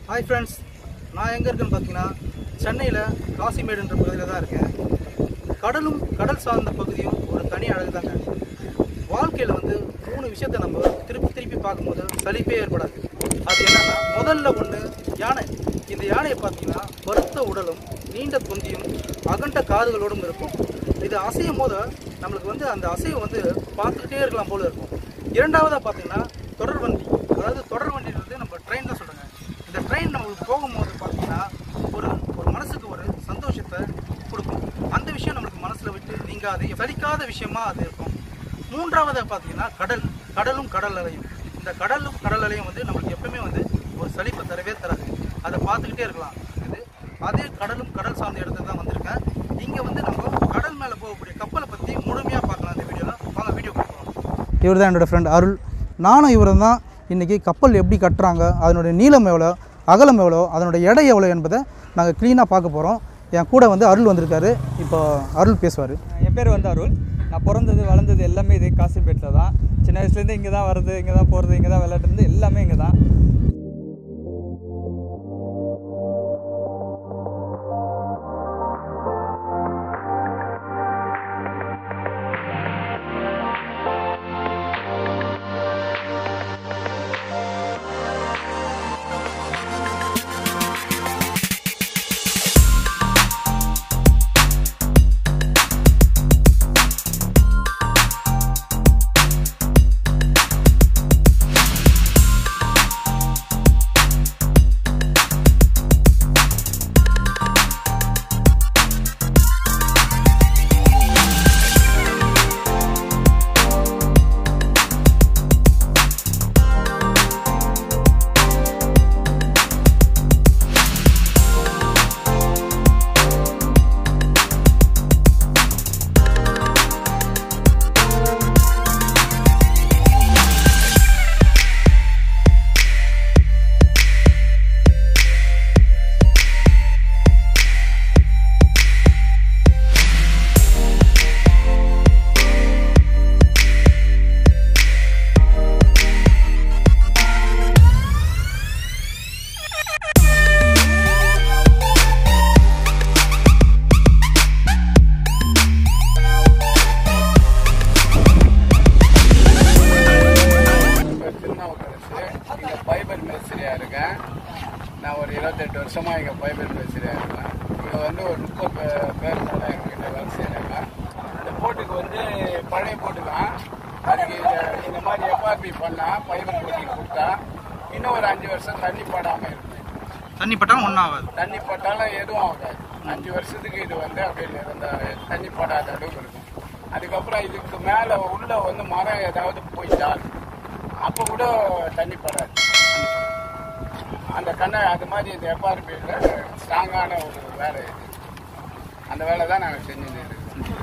Hi friends நான் எங்கே இருக்கேன்னு பார்த்தீங்கன்னா சென்னையில் காசிமேடுன்ற பகுதியில் தான் இருக்கேன் கடலும் கடல் சார்ந்த பகுதியும் ஒரு தனி அழகு தாங்க வாழ்க்கையில் வந்து மூணு விஷயத்தை நம்ம திருப்பி திருப்பி பார்க்கும்போது சலிப்பே ஏற்படாது அது என்னன்னா முதல்ல ஒன்று யானை இந்த யானையை பார்த்தீங்கன்னா பருத்த உடலும் நீண்ட தொந்தியும் அகண்ட காதுகளோடும் இருக்கும் இது அசையும் போது நம்மளுக்கு வந்து அந்த அசைவு வந்து பார்த்துக்கிட்டே இருக்கலாம் போல இருக்கும் இரண்டாவதாக பார்த்தீங்கன்னா தொடர்வண்டி அதாவது தொடர்வண்டின்றது நம்ம ட்ரெயின் தான் சொல்கிறேங்க இந்த ட்ரெயின் நம்மளுக்கு போகும்போது பார்த்தீங்கன்னா ஒரு ஒரு மனசுக்கு ஒரு சந்தோஷத்தை கொடுக்கும் அந்த விஷயம் நம்மளுக்கு மனசில் விட்டு நீங்காது சலிக்காத விஷயமா அது இருக்கும் மூன்றாவதாக பார்த்தீங்கன்னா கடல் கடலும் கடல் அலையும் இந்த கடலும் கடல் அலையும் வந்து நம்மளுக்கு எப்பவுமே வந்து ஒரு சலிப்பை தரவே தராது அதை பார்த்துக்கிட்டே இருக்கலாம் இது அதே கடலும் கடல் சார்ந்த இடத்துக்கு தான் வந்திருக்கேன் இங்கே வந்து நம்ம கடல் மேலே போகக்கூடிய கப்பலை பற்றி முழுமையாக பார்க்கலாம் இந்த வீடியோவில் வாங்க வீடியோ பார்க்கலாம் இவர் தான் என்னோடய ஃப்ரெண்ட் அருள் நானும் இவரும் தான் இன்றைக்கி கப்பல் எப்படி கட்டுறாங்க அதனுடைய நீளம் எவ்வளோ அகலம் எவ்வளோ அதனுடைய எடை எவ்வளோ என்பதை நாங்கள் க்ளீனாக பார்க்க போகிறோம் என் கூட வந்து அருள் வந்திருக்காரு இப்போ அருள் பேசுவார் என் பேர் வந்து அருள் நான் பிறந்தது வளர்ந்தது எல்லாமே இதே காசிம்பேட்டில் தான் சின்ன வயசுலேருந்து இங்கே தான் வருது இங்கே தான் போகிறது இங்கே தான் விளையாடுறது எல்லாமே இங்கே தான் பேர் திருநாவுக்கரசு இங்கே ஃபைபர் மேஸ்திரியாக இருக்கேன் நான் ஒரு இருபத்தெட்டு வருஷமாக இங்கே ஃபைபர் மேஸ்திரியாக இருக்கேன் இங்கே வந்து ஒரு முப்பது பே- பேர் மேலே எங்ககிட்ட வேலை செய்கிறாங்க இந்த போட்டுக்கு வந்து பழைய போட்டு தான் அதுக்கு இந்த- இந்த மாதிரி எஃப்ஆர்பி பண்ணால் ஃபைபர் போட்டி கொடுத்தா இன்னும் ஒரு அஞ்சு வருஷம் தண்ணி படாமல் இருக்கும் தண்ணி பட்டாலும் ஒன்றும் ஆகாது தண்ணி பட்டாலும் எதுவும் ஆகாது அஞ்சு வருஷத்துக்கு இது வந்து அப்படியே இருந்த தண்ணி படாத அளவுக்கு இருக்கும் அதுக்கப்புறம் இதுக்கு மேலே உள்ள வந்து மரம் ஏதாவது போயிட்டால் அப்போ கூட தண்ணி படாது அந்த கண்ணை அது மாதிரி இந்த எஃப்ஆர்பியில் ஸ்ட்ராங்கான ஒரு வேலை இது அந்த வேலை தான் நாங்கள் செஞ்சுட்டு இருக்கோம்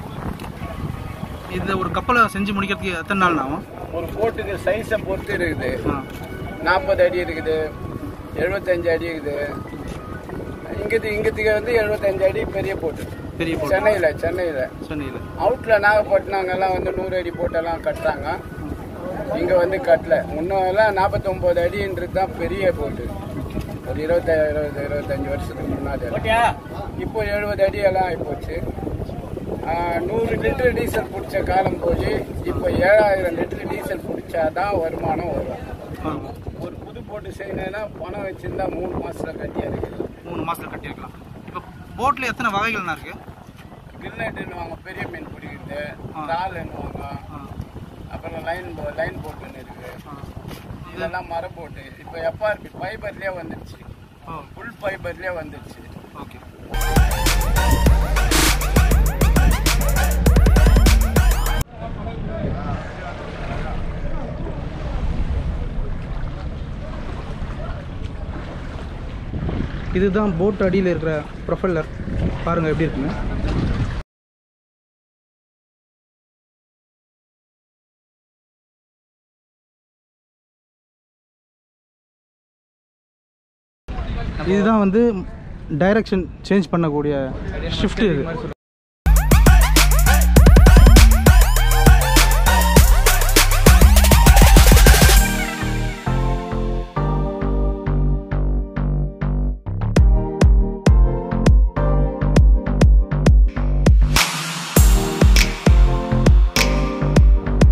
இந்த ஒரு கப்பலை செஞ்சு முடிக்கிறதுக்கு எத்தனை நாள் ஆகும் ஒரு போட்டுக்கு சைஸை பொறுத்து இருக்குது ஆ. நாற்பது அடி இருக்குது எழுபத்தஞ்சு அடி இருக்குது இங்கத்து இங்கத்துக்கு வந்து எழுபத்தஞ்சு அடி பெரிய போட்டு பெரிய போட்டு சென்னையில் சென்னையில் சென்னையில் அவுட்டில் நாகப்பட்டினம் அங்கெல்லாம் வந்து நூறு அடி போட்டெல்லாம் கட்டுறாங்க இங்கே வந்து கட்டல முன்னெல்லாம் நாற்பத்தொம்போது அடின்றது தான் பெரிய போட்டு ஒரு இருபத்தி இருபது இருபத்தஞ்சி வருஷத்துக்கு முன்னாடி இப்போ எழுபது அடி எல்லாம் ஆகிப்போச்சு ஆஹ், நூறு லிட்டர் டீசல் பிடிச்ச காலம் போய் இப்போ ஏழாயிரம் லிட்டர் டீசல் பிடிச்சாதான் வருமானம் வரும் ஆ. ஒரு புது போட்டு செய்யணும்னா பணம் வச்சிருந்தா மூணு மாசத்துல கட்டி இருக்குது மூணு மாதத்தில் கட்டியிருக்கலாம் இப்போ போட்டில் எத்தனை வகைகள்னா இருக்குது கிரினேட்டுன்னுவாங்க பெரிய மீன் பிடிக்கிறது ஆ. ட்ரால்ன்னுவாங்க ஆ அப்புறம் லைன் போ- லைன் போட்டுன்னு இருக்கு ஆ. இதெல்லாம் மர போட்டு இப்போ எஃப்ஆர்பி ஃபைபர்லேயே வந்துடுச்சு ஓ ஃபுல் ஃபைபர்லேயே வந்துடுச்சு ஓகே இதுதான் போட் அடியில் இருக்கிற ப்ரொஃபைலர் பாருங்கள் எப்படி இருக்குங்க இதுதான் வந்து டைரக்ஷன் சேஞ்ச் பண்ணக்கூடிய ஷிஃப்ட் இது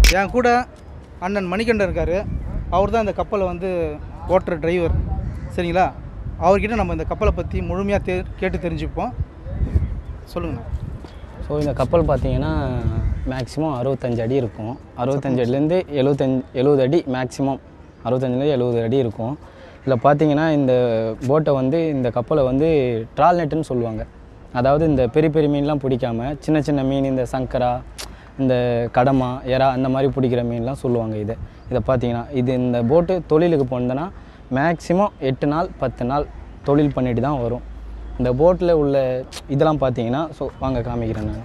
என் கூட அண்ணன் மணிகண்டன் இருக்கார் அவர் தான் இந்த கப்பலை வந்து ஓட்டுற டிரைவர் சரிங்களா அவர்கிட்ட நம்ம இந்த கப்பலை பற்றி முழுமையாக தே கேட்டு தெரிஞ்சுப்போம் சொல்லுங்கண்ணா ஸோ இந்த கப்பல் பார்த்தீங்கன்னா மேக்ஸிமம் அறுபத்தஞ்சு அடி இருக்கும் அறுபத்தஞ்சு அடிலேருந்து எழுபத்தஞ்சு எழுபது அடி மேக்ஸிமம் அறுபத்தஞ்சிலேருந்து எழுபது அடி இருக்கும் இதில் பார்த்தீங்கன்னா இந்த போட்டை வந்து இந்த கப்பலை வந்து ட்ரால் நெட்டுன்னு சொல்லுவாங்க அதாவது இந்த பெரிய பெரிய மீன்லாம் பிடிக்காம சின்ன சின்ன மீன் இந்த சங்கரா இந்த கடமா எறா அந்த மாதிரி பிடிக்கிற மீன்லாம் சொல்லுவாங்க இதை இதை பார்த்தீங்கன்னா இது இந்த போட்டு தொழிலுக்கு போனதுன்னா மேக்ஸிமம் எட்டு நாள் பத்து நாள் தொழில் பண்ணிட்டு தான் வரும் இந்த போட்டில் உள்ள இதெல்லாம் பார்த்தீங்கன்னா ஸோ வாங்க காமிக்கிறேன் நான்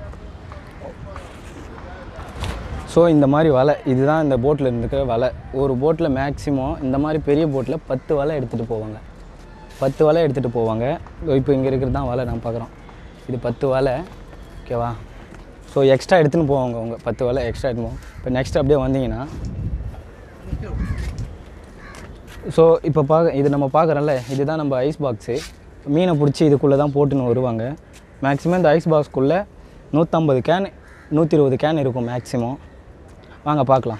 ஸோ இந்த மாதிரி வலை இதுதான் இந்த போட்டில் இருக்கிற வலை ஒரு போட்டில் மேக்ஸிமம் இந்த மாதிரி பெரிய போட்டில் பத்து வலை எடுத்துகிட்டு போவாங்க பத்து வலை எடுத்துகிட்டு போவாங்க இப்போ இங்கே இருக்கிறது தான் வலை நான் பார்க்குறோம் இது பத்து வலை ஓகேவா ஸோ எக்ஸ்ட்ரா எடுத்துன்னு போவாங்க அவங்க பத்து வலை எக்ஸ்ட்ரா எடுத்துன்னு போவாங்க இப்போ நெக்ஸ்ட் அப்படியே வந்தீங்கன்னா ஸோ இப்போ பார்க்க இது நம்ம பார்க்குறோம்ல இதுதான் நம்ம ஐஸ் பாக்ஸு மீனை பிடிச்சி இதுக்குள்ளே தான் போட்டுன்னு வருவாங்க மேக்ஸிமம் இந்த ஐஸ் பாக்ஸ்க்குள்ளே நூற்றம்பது கேன் நூற்றி இருபது கேன் இருக்கும் மேக்ஸிமம் வாங்க பார்க்கலாம்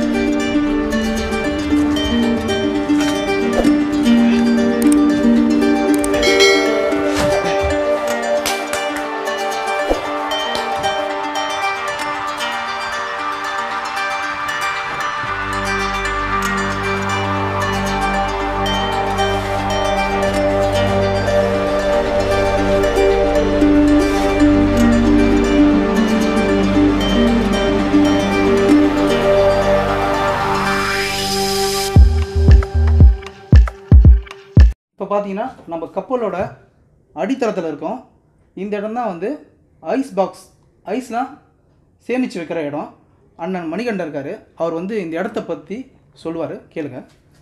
இப்போ பார்த்தீங்கன்னா நம்ம கப்பலோட அடித்தளத்தில் இருக்கோம் இந்த இடம் தான் வந்து ஐஸ் பாக்ஸ் ஐஸ்லாம் சேமித்து வைக்கிற இடம் அண்ணன் மணிகண்டன் இருக்கார் அவர் வந்து இந்த இடத்த பற்றி சொல்லுவார் கேளுங்க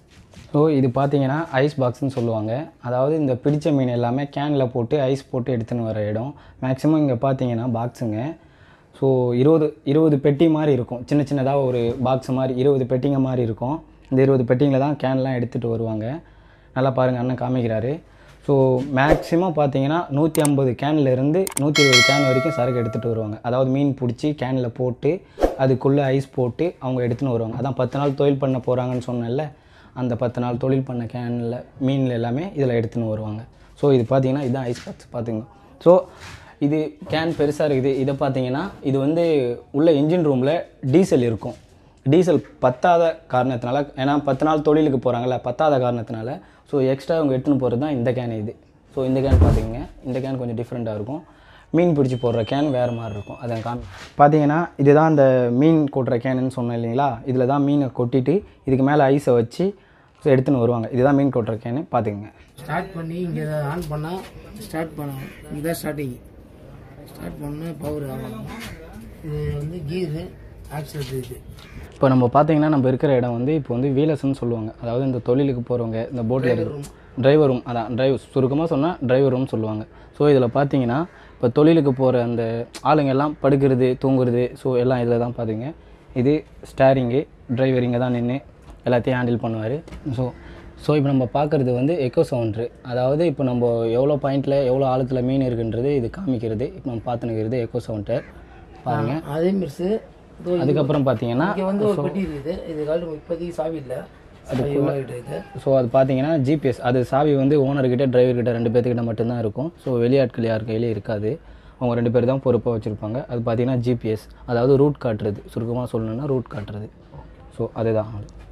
ஸோ இது பார்த்தீங்கன்னா ஐஸ் பாக்ஸ்னு சொல்லுவாங்க அதாவது இந்த பிடிச்ச மீன் எல்லாமே கேனில் போட்டு ஐஸ் போட்டு எடுத்துன்னு வர இடம் மேக்ஸிமம் இங்கே பார்த்தீங்கன்னா பாக்ஸுங்க ஸோ இருபது இருபது பெட்டி மாதிரி இருக்கும் சின்ன சின்னதாக ஒரு பாக்ஸ் மாதிரி இருபது பெட்டிங்க மாதிரி இருக்கும் இந்த இருபது பெட்டிங்கில் தான் கேன்லாம் எடுத்துகிட்டு வருவாங்க நல்லா பாருங்கள் அண்ணன் காமிக்கிறாரு ஸோ மேக்ஸிமம் பார்த்தீங்கன்னா நூற்றி ஐம்பது கேன்லேருந்து நூற்றி இருபது கேன் வரைக்கும் சரக்கு எடுத்துகிட்டு வருவாங்க அதாவது மீன் பிடிச்சி கேனில் போட்டு அதுக்குள்ளே ஐஸ் போட்டு அவங்க எடுத்துன்னு வருவாங்க அதான் பத்து நாள் தொழில் பண்ண போகிறாங்கன்னு சொன்னேன்ல அந்த பத்து நாள் தொழில் பண்ண கேனில் மீனில் எல்லாமே இதில் எடுத்துன்னு வருவாங்க ஸோ இது பார்த்தீங்கன்னா இதுதான் ஐஸ் பாக்ஸ் பார்த்துங்க ஸோ இது கேன் பெருசாக இருக்குது இதை பார்த்தீங்கன்னா இது வந்து உள்ள இன்ஜின் ரூமில் டீசல் இருக்கும் டீசல் பத்தாத காரணத்தினால ஏன்னா பத்து நாள் தொழிலுக்கு போகிறாங்கல்ல பத்தாத காரணத்தினால ஸோ எக்ஸ்ட்ரா அவங்க எடுத்துன்னு போகிறது தான் இந்த கேன் இது ஸோ இந்த கேன் பார்த்தீங்க இந்த கேன் கொஞ்சம் டிஃப்ரெண்ட்டாக இருக்கும் மீன் பிடிச்சி போடுற கேன் வேறு மாதிரி இருக்கும் அதை காமி பார்த்தீங்கன்னா இதுதான் அந்த மீன் கொட்டுற கேனுன்னு சொன்னேன் இல்லைங்களா இதில் தான் மீனை கொட்டிட்டு இதுக்கு மேலே ஐஸை வச்சு ஸோ எடுத்துன்னு வருவாங்க இதுதான் மீன் கொட்டுற கேனு பார்த்துக்குங்க ஸ்டார்ட் பண்ணி இங்கே ஆன் பண்ணால் ஸ்டார்ட் பண்ணணும் இதுதான் ஸ்டார்டிங் ஸ்டார்ட் பண்ணால் பவர் ஆகணும் இது வந்து கீரு ஆக்சிலேட்டர் இது இப்போ நம்ம பார்த்தீங்கன்னா நம்ம இருக்கிற இடம் வந்து இப்போ வந்து வீலர்ஸ்னு சொல்லுவாங்க அதாவது இந்த தொழிலுக்கு போகிறவங்க இந்த போட்டில் இருக்கிற டிரைவர் ரூம் அதான் டிரைவ் சுருக்கமாக சொன்னால் டிரைவர் ரூம் சொல்லுவாங்க ஸோ இதில் பார்த்தீங்கன்னா இப்போ தொழிலுக்கு போகிற அந்த ஆளுங்க எல்லாம் படுக்கிறது தூங்குறது ஸோ எல்லாம் இதில் தான் பார்த்தீங்க இது ஸ்டேரிங்கு டிரைவர் இங்கே தான் நின்று எல்லாத்தையும் ஹேண்டில் பண்ணுவார் ஸோ ஸோ இப்போ நம்ம பார்க்குறது வந்து எக்கோ சவுண்ட்ரு அதாவது இப்போ நம்ம எவ்வளோ பாயிண்டில் எவ்வளோ ஆழத்தில் மீன் இருக்குன்றது இது காமிக்கிறது இப்போ நம்ம பார்த்துனுக்கிறது எக்கோ சவுண்ட்டு பாருங்கள் அதே மிர்ஸு இதோ அதுக்கப்புறம் பார்த்தீங்கன்னா இங்கே வந்து ஒரு பெட்டி இருக்குது இது காலம் இப்போதைக்கு சாவி இல்லை அது இது ஸோ அது பார்த்தீங்கன்னா ஜிபிஎஸ் அது சாவி வந்து ஓனர்கிட்ட டிரைவர்கிட்ட ரெண்டு பேர்த்துக்கிட்ட மட்டும்தான் இருக்கும் ஸோ வெளியாட்கள் யார் கையிலையும் இருக்காது அவங்க ரெண்டு பேர் தான் பொறுப்பாக வச்சுருப்பாங்க அது பார்த்தீங்கன்னா ஜிபிஎஸ் அதாவது ரூட் காட்டுறது சுருக்கமாக சொல்லணும்னா ரூட் காட்டுறது ஸோ அதுதான்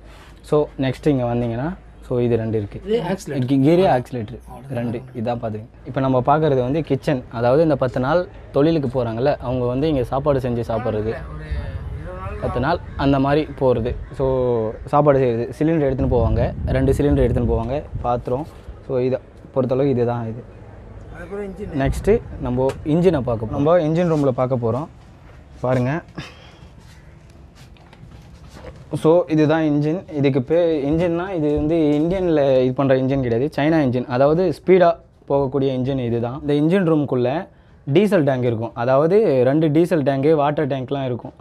ஸோ நெக்ஸ்ட் இங்கே வந்தீங்கன்னா ஸோ இது ரெண்டு இருக்குது இது ஆக்சிலேட்டர் கீரே ஆக்சிலேட்டர் ரெண்டு இதான் பார்த்துங்க இப்போ நம்ம பார்க்குறது வந்து கிச்சன் அதாவது இந்த பத்து நாள் தொழிலுக்கு போகிறாங்கல்ல அவங்க வந்து இங்கே சாப்பாடு செஞ்சு சாப்பிட்றது பத்து நாள் அந்த மாதிரி போகிறது ஸோ சாப்பாடு செய்கிறது சிலிண்டர் எடுத்துன்னு போவாங்க ரெண்டு சிலிண்டர் எடுத்துன்னு போவாங்க பாத்திரம் ஸோ இதை பொறுத்தளவுக்கு இதுதான் இது அதுக்கப்புறம் இன்ஜின் நெக்ஸ்ட்டு நம்ம இன்ஜினை பார்க்க போகிறோம் நம்ம இன்ஜின் ரூமில் பார்க்க போகிறோம் பாருங்கள் ஸோ இதுதான் இன்ஜின் இதுக்கு பே இன்ஜின்னா இது வந்து இந்தியனில் இது பண்ணுற இன்ஜின் கிடையாது சைனா இன்ஜின் அதாவது ஸ்பீடாக போகக்கூடிய இன்ஜின் இதுதான் இந்த இன்ஜின் ரூம்குள்ளே டீசல் டேங்க் இருக்கும் அதாவது ரெண்டு டீசல் டேங்கு வாட்டர் டேங்க்லாம் இருக்கும்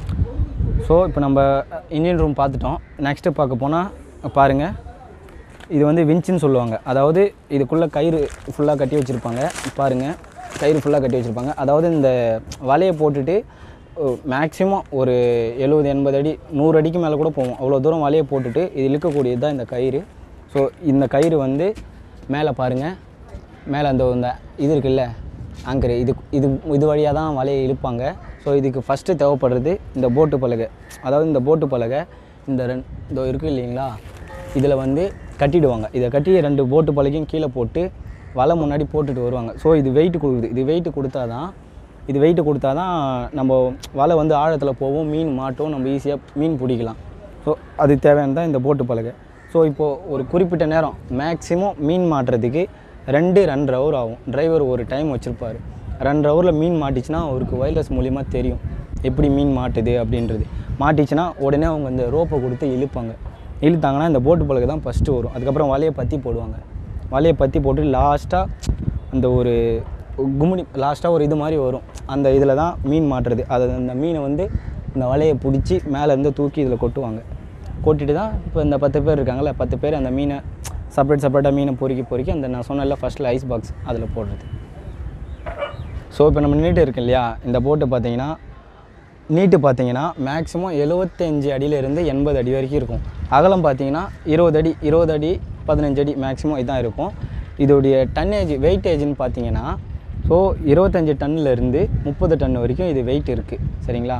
ஸோ இப்போ நம்ம இன்ஜின் ரூம் பார்த்துட்டோம் நெக்ஸ்ட்டு பார்க்க போனால் பாருங்கள் இது வந்து விஞ்சுன்னு சொல்லுவாங்க அதாவது இதுக்குள்ளே கயிறு ஃபுல்லாக கட்டி வச்சுருப்பாங்க பாருங்கள் கயிறு ஃபுல்லாக கட்டி வச்சுருப்பாங்க அதாவது இந்த வலையை போட்டுட்டு மேக்ஸிமம் ஒரு எழுபது எண்பது அடி நூறு அடிக்கு மேலே கூட போவோம் அவ்வளோ தூரம் வலையை போட்டுட்டு இது இழுக்கக்கூடியது தான் இந்த கயிறு ஸோ இந்த கயிறு வந்து மேலே பாருங்கள் மேலே அந்த இந்த இது இருக்குல்ல ஆங்கர் இது இது இது வழியாக தான் வலையை இழுப்பாங்க ஸோ இதுக்கு ஃபஸ்ட்டு தேவைப்படுறது இந்த போட்டு பலகை அதாவது இந்த போட்டு பலகை இந்த ரெண்டு இதோ இருக்குது இல்லைங்களா இதில் வந்து கட்டிடுவாங்க இதை கட்டி ரெண்டு போட்டு பலகையும் கீழே போட்டு வலை முன்னாடி போட்டுட்டு வருவாங்க ஸோ இது வெயிட் கொடுக்குது இது வெயிட் கொடுத்தா தான் இது வெயிட் கொடுத்தா தான் நம்ம வலை வந்து ஆழத்தில் போவோம் மீன் மாட்டோம் நம்ம ஈஸியாக மீன் பிடிக்கலாம் ஸோ அது தேவையான தான் இந்த போட்டு பலகை ஸோ இப்போது ஒரு குறிப்பிட்ட நேரம் மேக்ஸிமம் மீன் மாட்டுறதுக்கு ரெண்டு ரெண்டரை ஹவர் ஆகும் டிரைவர் ஒரு டைம் வச்சுருப்பார் ரெண்டரை ஹவரில் மீன் மாட்டிச்சுன்னா அவருக்கு வயர்லெஸ் மூலிமா தெரியும் எப்படி மீன் மாட்டுது அப்படின்றது மாட்டிச்சுன்னா உடனே அவங்க இந்த ரோப்பை கொடுத்து இழுப்பாங்க இழுத்தாங்கன்னா இந்த போட்டு பலகை தான் ஃபஸ்ட்டு வரும் அதுக்கப்புறம் வலையை பற்றி போடுவாங்க வலையை பற்றி போட்டு லாஸ்ட்டாக அந்த ஒரு கும்மிடி லாஸ்ட்டாக ஒரு இது மாதிரி வரும் அந்த இதில் தான் மீன் மாட்டுறது அது அந்த மீனை வந்து இந்த வலையை பிடிச்சி மேலேருந்து தூக்கி இதில் கொட்டுவாங்க கொட்டிட்டு தான் இப்போ இந்த பத்து பேர் இருக்காங்கல்ல பத்து பேர் அந்த மீனை செப்பரேட் செப்பரேட்டாக மீனை பொறுக்கி பொறுக்கி அந்த நான் சொன்னல ஃபஸ்ட்டில் ஐஸ் பாக்ஸ் அதில் போடுறது ஸோ இப்போ நம்ம நீட்டு இருக்கு இல்லையா இந்த போட்டு பார்த்தீங்கன்னா நீட்டு பார்த்தீங்கன்னா மேக்ஸிமம் எழுபத்தஞ்சு அடியிலேருந்து எண்பது அடி வரைக்கும் இருக்கும் அகலம் பார்த்தீங்கன்னா இருபது அடி இருபது அடி பதினஞ்சு அடி மேக்ஸிமம் இதான் இருக்கும் இதோடைய டன்னேஜ் வெயிட்டேஜ்னு பார்த்தீங்கன்னா ஸோ இருபத்தஞ்சி டன்னிலேருந்து முப்பது டன் வரைக்கும் இது வெயிட் இருக்குது சரிங்களா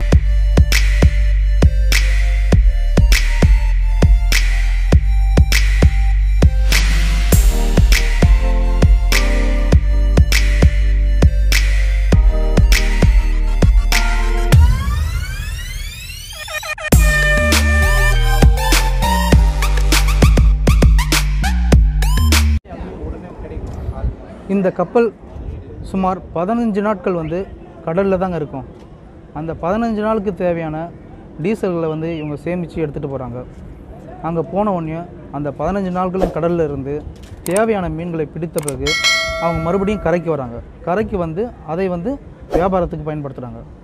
இந்த கப்பல் சுமார் பதினஞ்சு நாட்கள் வந்து கடலில் தாங்க இருக்கும் அந்த பதினஞ்சு நாளுக்கு தேவையான டீசல்களை வந்து இவங்க சேமித்து எடுத்துகிட்டு போகிறாங்க அங்கே போன உடனே அந்த பதினஞ்சு நாட்களும் கடலில் இருந்து தேவையான மீன்களை பிடித்த பிறகு அவங்க மறுபடியும் கரைக்கு வராங்க கரைக்கு வந்து அதை வந்து வியாபாரத்துக்கு பயன்படுத்துகிறாங்க